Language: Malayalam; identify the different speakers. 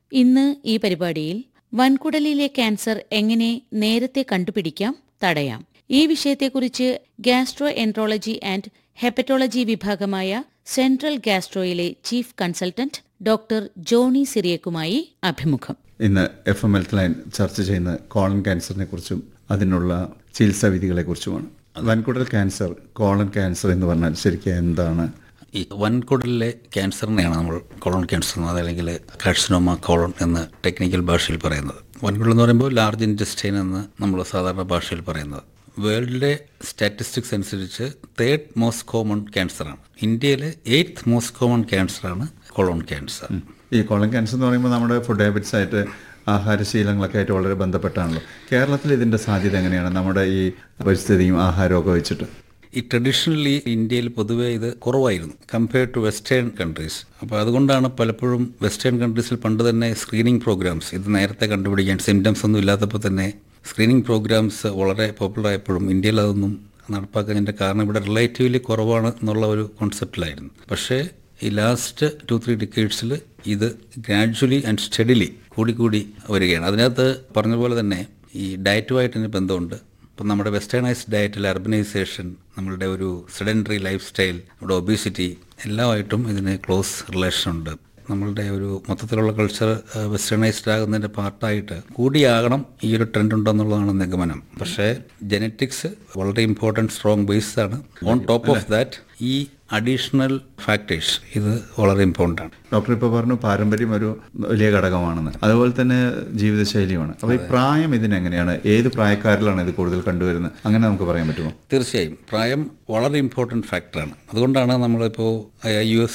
Speaker 1: ഇന്ന് ഈ പരിപാടിയിൽ വൻകുടലിലെ ക്യാൻസർ എങ്ങനെ നേരത്തെ കണ്ടുപിടിക്കാം തടയാം ഈ വിഷയത്തെക്കുറിച്ച് ഗാസ്ട്രോ എൻട്രോളജി ആൻഡ് ഹെപ്പറ്റോളജി വിഭാഗമായ സെൻട്രൽ ഗാസ്ട്രോയിലെ ചീഫ് കൺസൾട്ടന്റ് ഡോക്ടർ ജോണി സിറിയക്കുമായി അഭിമുഖം
Speaker 2: ഇന്ന് എഫ് എം ഹെൽത്ത് ലൈൻ ചർച്ച ചെയ്യുന്ന കോളൻ ക്യാൻസറിനെ കുറിച്ചും അതിനുള്ള ചികിത്സാ വിധികളെ കുറിച്ചുമാണ് വൻകുടൽ ക്യാൻസർ കോളൻ ക്യാൻസർ എന്ന് പറഞ്ഞാൽ ശരിക്കും എന്താണ്
Speaker 3: ഈ വൻകുടലിലെ ക്യാൻസറിനെയാണ് നമ്മൾ കോളൺ ക്യാൻസർ എന്ന് അല്ലെങ്കിൽ കാഴ്സനോമ കോളൺ എന്ന് ടെക്നിക്കൽ ഭാഷയിൽ പറയുന്നത് വൻകുടൽ എന്ന് പറയുമ്പോൾ ലാർജ് ഇൻറ്റസ്റ്റൈൻ എന്ന് നമ്മൾ സാധാരണ ഭാഷയിൽ പറയുന്നത് വേൾഡിലെ സ്റ്റാറ്റിസ്റ്റിക്സ് അനുസരിച്ച് തേർഡ് മോസ്റ്റ് കോമൺ ക്യാൻസറാണ് ഇന്ത്യയിലെ എയ്ത്ത് മോസ്റ്റ് കോമൺ ക്യാൻസറാണ് കോളോൺ ക്യാൻസർ
Speaker 2: ഈ കോളൻ ക്യാൻസർ എന്ന് പറയുമ്പോൾ നമ്മുടെ ഫുഡ് ഹാബിറ്റ്സ് ആയിട്ട് ആഹാരശീലങ്ങളൊക്കെ ആയിട്ട് വളരെ ബന്ധപ്പെട്ടാണല്ലോ കേരളത്തിൽ ഇതിൻ്റെ സാധ്യത എങ്ങനെയാണ് നമ്മുടെ ഈ പരിസ്ഥിതിയും ആഹാരമൊക്കെ വെച്ചിട്ട്
Speaker 3: ഈ ട്രഡീഷണലി ഇന്ത്യയിൽ പൊതുവേ ഇത് കുറവായിരുന്നു കമ്പയർഡ് ടു വെസ്റ്റേൺ കൺട്രീസ് അപ്പോൾ അതുകൊണ്ടാണ് പലപ്പോഴും വെസ്റ്റേൺ കൺട്രീസിൽ പണ്ട് തന്നെ സ്ക്രീനിങ് പ്രോഗ്രാംസ് ഇത് നേരത്തെ കണ്ടുപിടിക്കാൻ സിംറ്റംസ് ഒന്നും ഇല്ലാത്തപ്പോൾ തന്നെ സ്ക്രീനിങ് പ്രോഗ്രാംസ് വളരെ പോപ്പുലർ ആയപ്പോഴും ഇന്ത്യയിൽ അതൊന്നും നടപ്പാക്കുന്നതിൻ്റെ കാരണം ഇവിടെ റിലേറ്റീവ്ലി കുറവാണ് എന്നുള്ള ഒരു കോൺസെപ്റ്റിലായിരുന്നു പക്ഷേ ഈ ലാസ്റ്റ് ടു ത്രീ ഡിക്കേഡ്സിൽ ഇത് ഗ്രാജുവലി ആൻഡ് സ്റ്റഡിലി കൂടിക്കൂടി വരികയാണ് അതിനകത്ത് പറഞ്ഞ പോലെ തന്നെ ഈ ഡയറ്റുമായിട്ട് ഇതിന് ബന്ധമുണ്ട് ഇപ്പം നമ്മുടെ വെസ്റ്റേണൈസ്ഡ് ഡയറ്റിൽ അർബനൈസേഷൻ നമ്മളുടെ ഒരു സെഡൻറ്ററി ലൈഫ് സ്റ്റൈൽ നമ്മുടെ ഒബീസിറ്റി എല്ലാമായിട്ടും ഇതിന് ക്ലോസ് റിലേഷൻ ഉണ്ട് നമ്മളുടെ ഒരു മൊത്തത്തിലുള്ള കൾച്ചർ വെസ്റ്റേണൈസ്ഡ് ആകുന്നതിൻ്റെ പാർട്ടായിട്ട് കൂടിയാകണം ഈ ഒരു ട്രെൻഡ് ഉണ്ടെന്നുള്ളതാണ് നിഗമനം പക്ഷേ ജനറ്റിക്സ് വളരെ ഇമ്പോർട്ടൻറ്റ് സ്ട്രോങ് ബേസ് ആണ് ഓൺ ടോപ്പ് ഓഫ് ദാറ്റ് ഈ അഡീഷണൽ ഫാക്ടേഴ്സ് ഇത് വളരെ ഇമ്പോർട്ടൻ്റ് ആണ്
Speaker 2: ഡോക്ടർ ഇപ്പോൾ പറഞ്ഞു പാരമ്പര്യം ഒരു വലിയ ഘടകമാണെന്ന് അതുപോലെ തന്നെ ജീവിതശൈലിയുമാണ് അപ്പോൾ ഈ പ്രായം ഇതിനെങ്ങനെയാണ് ഏത് പ്രായക്കാരിലാണ് ഇത് കൂടുതൽ കണ്ടുവരുന്നത് അങ്ങനെ നമുക്ക് പറയാൻ പറ്റുമോ
Speaker 3: തീർച്ചയായും പ്രായം വളരെ ഇമ്പോർട്ടൻറ്റ് ഫാക്ടറാണ് അതുകൊണ്ടാണ് നമ്മളിപ്പോൾ യു എസ്